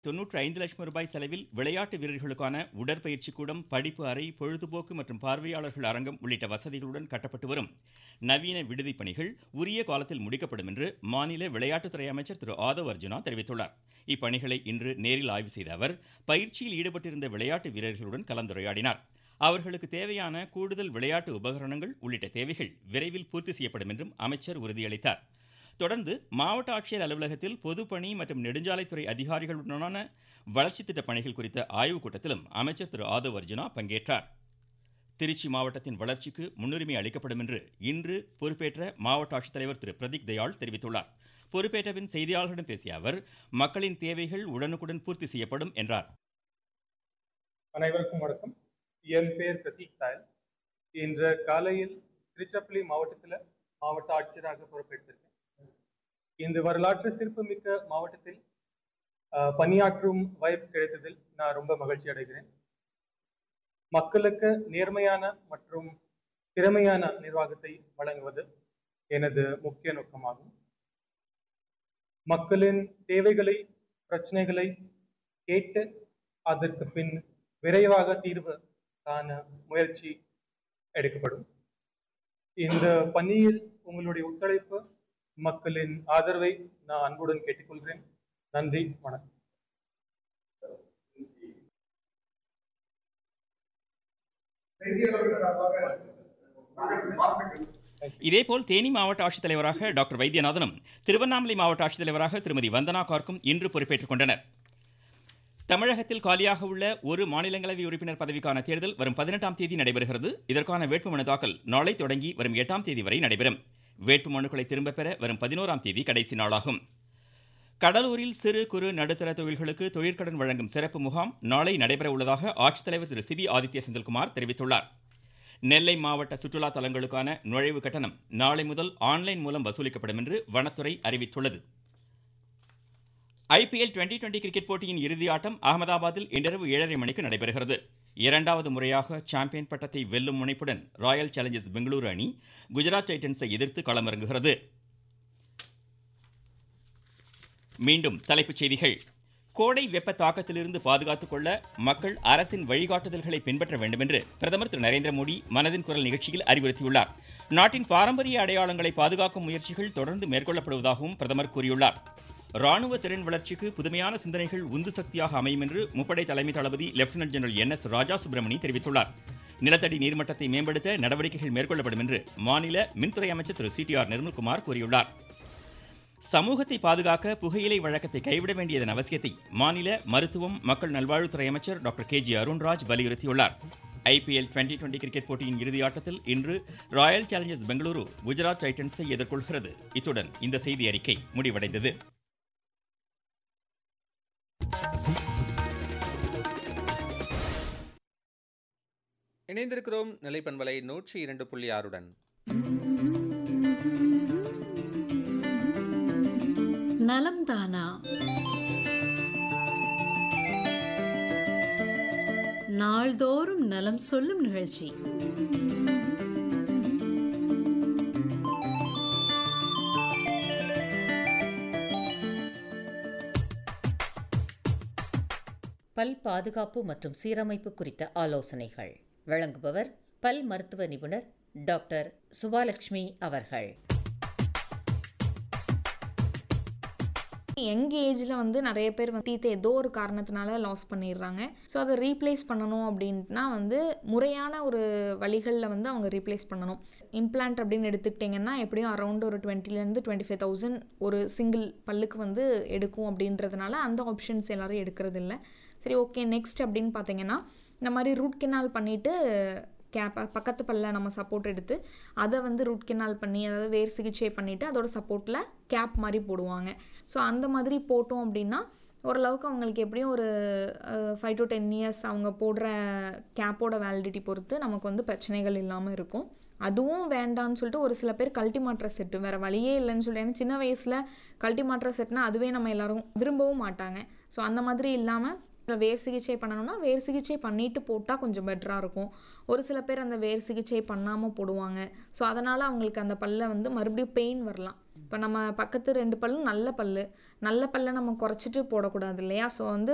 தொன்னூற்றி ஐந்து லட்சம் ரூபாய் செலவில் விளையாட்டு வீரர்களுக்கான உடற்பயிற்சி கூடம் படிப்பு அறை பொழுதுபோக்கு மற்றும் பார்வையாளர்கள் அரங்கம் உள்ளிட்ட வசதிகளுடன் கட்டப்பட்டு வரும் நவீன விடுதி பணிகள் உரிய காலத்தில் முடிக்கப்படும் என்று மாநில விளையாட்டுத்துறை அமைச்சர் திரு ஆதவ் அர்ஜுனா தெரிவித்துள்ளார் இப்பணிகளை இன்று நேரில் ஆய்வு செய்த அவர் பயிற்சியில் ஈடுபட்டிருந்த விளையாட்டு வீரர்களுடன் கலந்துரையாடினார் அவர்களுக்கு தேவையான கூடுதல் விளையாட்டு உபகரணங்கள் உள்ளிட்ட தேவைகள் விரைவில் பூர்த்தி செய்யப்படும் என்றும் அமைச்சர் உறுதியளித்தார் தொடர்ந்து மாவட்ட ஆட்சியர் அலுவலகத்தில் பொதுப்பணி மற்றும் நெடுஞ்சாலைத்துறை அதிகாரிகளுடனான வளர்ச்சி திட்ட பணிகள் குறித்த ஆய்வுக் கூட்டத்திலும் அமைச்சர் திரு ஆதவ் அர்ஜுனா பங்கேற்றார் திருச்சி மாவட்டத்தின் வளர்ச்சிக்கு முன்னுரிமை அளிக்கப்படும் என்று இன்று பொறுப்பேற்ற மாவட்ட ஆட்சித்தலைவர் திரு பிரதீக் தயாள் தெரிவித்துள்ளார் பொறுப்பேற்ற பின் செய்தியாளர்களிடம் பேசிய அவர் மக்களின் தேவைகள் உடனுக்குடன் பூர்த்தி செய்யப்படும் என்றார் அனைவருக்கும் வணக்கம் என் பேர் பிரதீக் தாயல் இன்று காலையில் திருச்சிராப்பள்ளி மாவட்டத்தில் மாவட்ட ஆட்சியராக பொறுப்பேற்றிருக்கேன் இந்த வரலாற்று சிறப்புமிக்க மாவட்டத்தில் ஆஹ், பணியாற்றும் வாய்ப்பு கிடைத்ததில் நான் ரொம்ப மகிழ்ச்சி அடைகிறேன் மக்களுக்கு நேர்மையான மற்றும் திறமையான நிர்வாகத்தை வழங்குவது எனது முக்கிய நோக்கமாகும் மக்களின் தேவைகளை பிரச்சனைகளை கேட்டு அதற்கு பின் விரைவாக தீர்வு காண முயற்சி எடுக்கப்படும் இந்த பணியில் உங்களுடைய ஒத்துழைப்பு மக்களின் ஆதரவை நான் அன்புடன் கேட்டுக்கொள்கிறேன் நன்றி வணக்கம் செய்தியாளர்கள் சார்பாக நாங்கள் வாழ்த்துக்கள் இதேபோல் தேனி மாவட்ட ஆட்சித்தலைவராக டாக்டர் வைத்தியநாதனும் திருவண்ணாமலை மாவட்ட ஆட்சித்தலைவராக திருமதி வந்தனா கார்க்கும் இன்று பொறுப்பேற்றுக் கொண்டனர் தமிழகத்தில் காலியாக உள்ள ஒரு மாநிலங்களவை உறுப்பினர் பதவிக்கான தேர்தல் வரும் பதினெட்டாம் தேதி நடைபெறுகிறது இதற்கான வேட்புமனு தாக்கல் நாளை தொடங்கி வரும் எட்டாம் தேதி வரை நடைபெறும் வேட்புமனுக்களை திரும்பப் பெற வரும் பதினோராம் தேதி கடைசி நாளாகும் கடலூரில் சிறு குறு நடுத்தர தொழில்களுக்கு தொழிற்கடன் வழங்கும் சிறப்பு முகாம் நாளை நடைபெற உள்ளதாக ஆட்சித்தலைவர் திரு சிபி ஆதித்ய செந்தில்குமார் தெரிவித்துள்ளார் நெல்லை மாவட்ட சுற்றுலா தலங்களுக்கான நுழைவு கட்டணம் நாளை முதல் ஆன்லைன் மூலம் வசூலிக்கப்படும் என்று வனத்துறை அறிவித்துள்ளது ஐபிஎல் டுவெண்டி டுவெண்டி கிரிக்கெட் போட்டியின் இறுதி ஆட்டம் அகமதாபாத்தில் இன்றிரவு ஏழரை மணிக்கு நடைபெறுகிறது இரண்டாவது முறையாக சாம்பியன் பட்டத்தை வெல்லும் முனைப்புடன் ராயல் சேலஞ்சர்ஸ் பெங்களூரு அணி குஜராத் டைட்டன்ஸை எதிர்த்து களமிறங்குகிறது மீண்டும் தலைப்புச் செய்திகள் கோடை வெப்ப தாக்கத்திலிருந்து பாதுகாத்துக் கொள்ள மக்கள் அரசின் வழிகாட்டுதல்களை பின்பற்ற வேண்டும் என்று பிரதமர் திரு நரேந்திர மோடி மனதின் குரல் நிகழ்ச்சியில் அறிவுறுத்தியுள்ளார் நாட்டின் பாரம்பரிய அடையாளங்களை பாதுகாக்கும் முயற்சிகள் தொடர்ந்து மேற்கொள்ளப்படுவதாகவும் பிரதமர் கூறியுள்ளார் ராணுவ திறன் வளர்ச்சிக்கு புதுமையான சிந்தனைகள் உந்து சக்தியாக அமையும் என்று முப்படை தலைமை தளபதி lieutenant general N S Raja Subramani தெரிவித்துள்ளார் நிலத்தடி நீர்மட்டத்தை மேம்படுத்த நடவடிக்கைகள் மேற்கொள்ளப்படும் என்று மாநில மின்துறை அமைச்சர் Thiru C T R Nirmalkumar கூறியுள்ளார் சமூகத்தை பாதுகாக்க புகையிலை வழக்கத்தை கைவிட வேண்டியதன் அவசியத்தை மாநில மருத்துவம் மக்கள் நல்வாழ்வுத்துறை அமைச்சர் டாக்டர் கே ஜி அருண்ராஜ் வலியுறுத்தியுள்ளார் ஐபிஎல் டுவெண்டி டுவெண்டி கிரிக்கெட் போட்டியின் இறுதி ஆட்டத்தில் இன்று ராயல் சேலஞ்சர்ஸ் பெங்களூரு குஜராத் டைட்டன்ஸை எதிர்கொள்கிறது இத்துடன் இந்த செய்தி அறிக்கை முடிவடைந்தது இணைந்திருக்கிறோம் நிலைப்பண்பலை நூற்றி இரண்டு புள்ளி ஆறுடன் நலம் தானா நாள்தோறும் நலம் சொல்லும் நிகழ்ச்சி பல் பாதுகாப்பு மற்றும் சீரமைப்பு குறித்த ஆலோசனைகள் வழங்குபவர் பல் மருத்துவ நிபுணர் டாக்டர் சுபாலட்சுமி அவர்கள் யங் ஏஜில் வந்து நிறைய பேர் வந்து டீத்தை ஏதோ ஒரு காரணத்தினால லாஸ் பண்ணிடுறாங்க ஸோ அதை ரீப்ளேஸ் பண்ணணும் அப்படின்ட்டுனா வந்து முறையான ஒரு வழிகளில் வந்து அவங்க ரீப்ளேஸ் பண்ணணும் இம்ப்ளான்ட் அப்படின்னு எடுத்துக்கிட்டிங்கன்னா எப்படியும் அரௌண்ட் ஒரு டுவெண்ட்டிலேருந்து டுவெண்ட்டி ஃபைவ் தௌசண்ட் ஒரு சிங்கிள் பல்லுக்கு வந்து எடுக்கும் அப்படின்றதுனால அந்த ஆப்ஷன்ஸ் எல்லாரும் எடுக்கிறது இல்லை சரி ஓகே நெக்ஸ்ட் அப்படின்னு பார்த்தீங்கன்னா இந்த மாதிரி ரூட் கெனால் பண்ணிவிட்டு கேப் பக்கத்து பல்ல நம்ம சப்போர்ட் எடுத்து அதை வந்து ரூட் கெனால் பண்ணி அதாவது வேர் சிகிச்சை பண்ணிவிட்டு அதோட சப்போர்ட்டில் கேப் மாதிரி போடுவாங்க ஸோ அந்த மாதிரி போட்டோம் அப்படின்னா ஓரளவுக்கு அவங்களுக்கு எப்படியும் ஒரு ஃபைவ் டு டென் இயர்ஸ் அவங்க போடுற கேப்போட வேலிடிட்டி பொறுத்து நமக்கு வந்து பிரச்சனைகள் இல்லாமல் இருக்கும் அதுவும் வேண்டான்னு சொல்லிட்டு ஒரு சில பேர் கல்ட்டி மாற்ற செட்டு வேறு வழியே இல்லைன்னு சொல்லி ஏன்னா சின்ன வயசில் கல்ட்டி மாற்ற செட்னா அதுவே நம்ம எல்லாரும் விரும்பவும் மாட்டாங்க ஸோ அந்த மாதிரி இல்லாமல் வேர் சிகிச்சை பண்ணணும்னா வேர் சிகிச்சை பண்ணிட்டு போட்டால் கொஞ்சம் பெட்டராக இருக்கும் ஒரு சில பேர் அந்த வேர் சிகிச்சை பண்ணாமல் போடுவாங்க ஸோ அதனால் அவங்களுக்கு அந்த பல்ல வந்து மறுபடியும் பெயின் வரலாம் இப்போ நம்ம பக்கத்து ரெண்டு பல்லும் நல்ல பல்லு நல்ல பல்லை நம்ம குறைச்சிட்டு போடக்கூடாது இல்லையா ஸோ வந்து